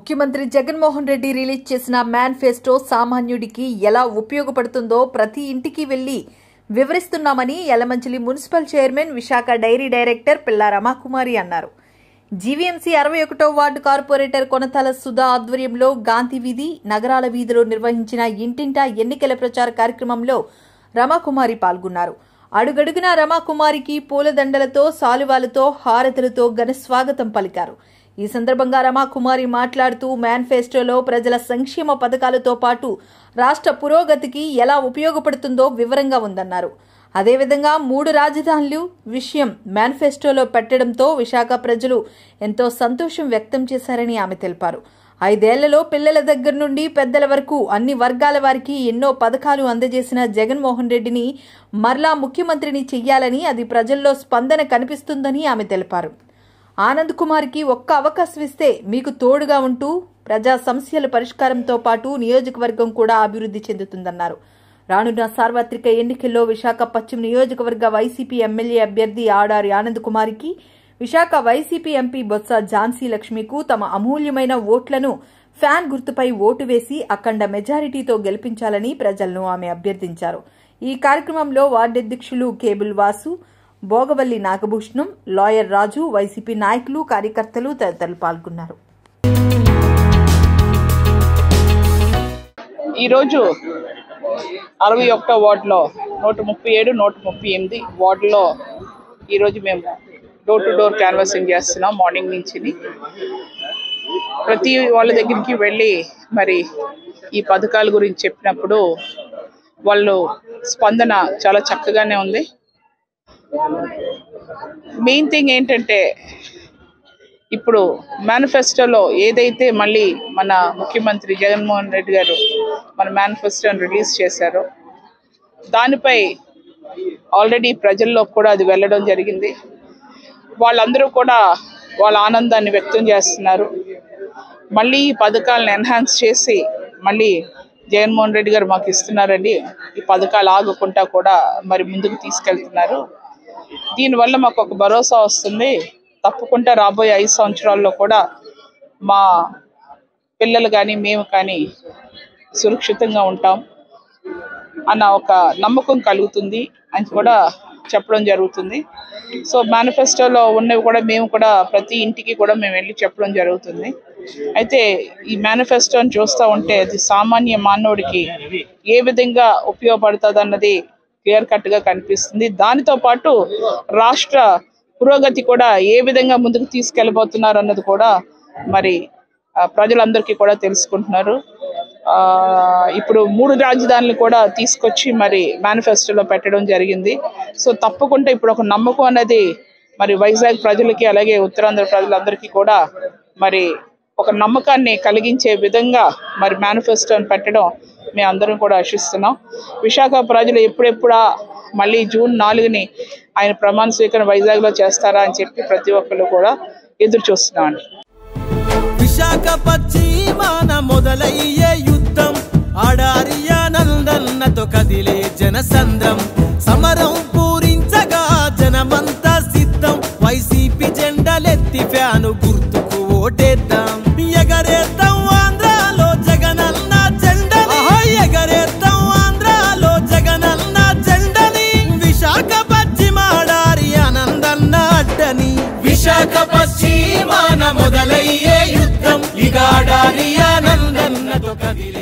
ముఖ్యమంత్రి జగన్మోహన్ రెడ్డి రిలీజ్ చేసిన మేనిఫెస్టో సామాన్యుడికి ఎలా ఉపయోగపడుతుందో ప్రతి ఇంటికి వెళ్లి వివరిస్తున్నామని Yelamanchili municipal chairman Visakha dairy director Pilla Ramakumari అన్నారు జీవీఎంసీ అరవై ఒకటో వార్డు కార్పొరేటర్ కొనతాల సుధా ఆధ్వర్యంలో గాంధీ వీధి నగరాల వీధిలో నిర్వహించిన ఇంటింటా ఎన్నికల ప్రచార కార్యక్రమంలో రమాకుమారి పాల్గొన్నారు అడుగడుగునా రమాకుమారికి పూలదండలతో సాలువాలతో హారతులతో ఘన స్వాగతం పలికారు ఈ సందర్భంగా రమాకుమారి మాట్లాడుతూ మేనిఫెస్టోలో ప్రజల సంక్షేమ పథకాలతో పాటు రాష్ట్ర పురోగతికి ఎలా ఉపయోగపడుతుందో వివరంగా ఉందన్నారు అదేవిధంగా మూడు రాజధానులు విషయం మేనిఫెస్టోలో పెట్టడంతో విశాఖ ప్రజలు ఎంతో సంతోషం వ్యక్తం చేశారని ఆమె తెలిపారు ఐదేళ్లలో పిల్లల దగ్గర నుండి పెద్దల వరకు అన్ని వర్గాల వారికి ఎన్నో పథకాలు అందజేసిన జగన్మోహన్ రెడ్డిని మరలా ముఖ్యమంత్రిని చెయ్యాలని అది ప్రజల్లో స్పందన కనిపిస్తుందని ఆమె తెలిపారు ఆనంద్ కుమార్కి ఒక్క అవకాశం ఇస్తే మీకు తోడుగా ఉంటూ ప్రజా సమస్యల పరిష్కారంతో పాటు నియోజకవర్గం కూడా అభివృద్ధి చెందుతుందన్నారు రానున్న సార్వత్రిక ఎన్నికల్లో విశాఖ పశ్చిమ నియోజకవర్గ వైసీపీ ఎమ్మెల్యే అభ్యర్థి ఆడారి ఆనంద్ కుమార్కి విశాఖ వైసీపీ ఎంపీ బొత్స ఝాన్సీ లక్ష్మికు తమ అమూల్యమైన ఓట్లను ఫ్యాన్ గుర్తుపై ఓటు వేసి అఖండ మెజారిటీతో గెలిపించాలని ప్రజలను ఆమె అభ్యర్థించారు ఈ కార్యక్రమంలో వార్డధ్యక్షులు cable Vasu Bhogavalli Nagabhushanam lawyer Raju YCP నాయకులు కార్యకర్తలు తదితరులు పాల్గొన్నారు ఈరోజు అరవై ఒకటో వార్డులో నూట ముప్పై ఏడు నూట ముప్పై ఎనిమిది వార్డులో ఈరోజు మేము డోర్ టు డోర్ క్యాన్వాసింగ్ చేస్తున్నాం మార్నింగ్ నుంచి ప్రతి వాళ్ళ దగ్గరికి వెళ్ళి మరి ఈ పథకాల గురించి చెప్పినప్పుడు వాళ్ళు స్పందన చాలా చక్కగానే ఉంది మెయిన్ థింగ్ ఏంటంటే ఇప్పుడు మేనిఫెస్టోలో ఏదైతే మళ్ళీ మన ముఖ్యమంత్రి జగన్మోహన్ రెడ్డి గారు మన మేనిఫెస్టోని రిలీజ్ చేశారో దానిపై ఆల్రెడీ ప్రజల్లో కూడా అది వెళ్ళడం జరిగింది వాళ్ళందరూ కూడా వాళ్ళ ఆనందాన్ని వ్యక్తం చేస్తున్నారు మళ్ళీ ఈ పథకాలను ఎన్హాన్స్ చేసి మళ్ళీ జగన్మోహన్ రెడ్డి గారు మాకు ఇస్తున్నారండి ఈ పథకాలు ఆగకుండా కూడా మరి ముందుకు తీసుకెళ్తున్నారు దీనివల్ల మాకు ఒక భరోసా వస్తుంది తప్పకుండా రాబోయే ఐదు సంవత్సరాల్లో కూడా మా పిల్లలు కానీ మేము కానీ సురక్షితంగా ఉంటాం అన్న ఒక నమ్మకం కలుగుతుంది అని కూడా చెప్పడం జరుగుతుంది సో మేనిఫెస్టోలో ఉన్నవి కూడా మేము కూడా ప్రతి ఇంటికి కూడా మేము వెళ్ళి చెప్పడం జరుగుతుంది అయితే ఈ మేనిఫెస్టోని చూస్తూ ఉంటే అది సామాన్య మానవుడికి ఏ విధంగా ఉపయోగపడుతుంది అన్నది క్లియర్ కట్గా కనిపిస్తుంది దానితో పాటు రాష్ట్ర పురోగతి కూడా ఏ విధంగా ముందుకు తీసుకెళ్ళబోతున్నారు అన్నది కూడా మరి ఆ, ప్రజలందరికీ కూడా తెలుసుకుంటున్నారు ఆ, ఇప్పుడు మూడు రాజధానులు కూడా తీసుకొచ్చి మరి మేనిఫెస్టోలో పెట్టడం జరిగింది సో తప్పకుండా ఇప్పుడు ఒక నమ్మకం అనేది మరి వైజాగ్ ప్రజలకి అలాగే ఉత్తరాంధ్ర ప్రజలందరికీ కూడా మరి ఒక నమ్మకాన్ని కలిగించే విధంగా మరి మేనిఫెస్టోని పెట్టడం మేము అందరం కూడా ఆశిస్తున్నాం విశాఖ ప్రజలు ఎప్పుడెప్పుడా మళ్ళీ జూన్ నాలుగుని ఆయన ప్రమాణ స్వీకారం వైజాగ్లో చేస్తారా అని చెప్పి ప్రతి ఒక్కరు కూడా ఎదురు చూస్తున్నామండి విశాఖ పశ్చిమాన మొదలయ్యే యుద్ధం ఆడారియ నందన్నతో కదిలే జనసంద్రం సమరం పూరించగా జనమంతా సిద్ధం వైసీపీ జెండలెత్తి ఫ్యాను గుర్తుకు ఓటేద్దాం ఎగరేద్దాం ఆంధ్రాలో జగనన్న జెండని ఎగరేద్దాం ఆంధ్రాలో జగనన్న జెండని విశాఖ పశ్చిమాడారి ఆనందన్న అడ్డని విశాఖ పశ్చిమాన మొదలయ్యే యుద్ధం ఇగాడారి ఆనందన్నతో కదిలే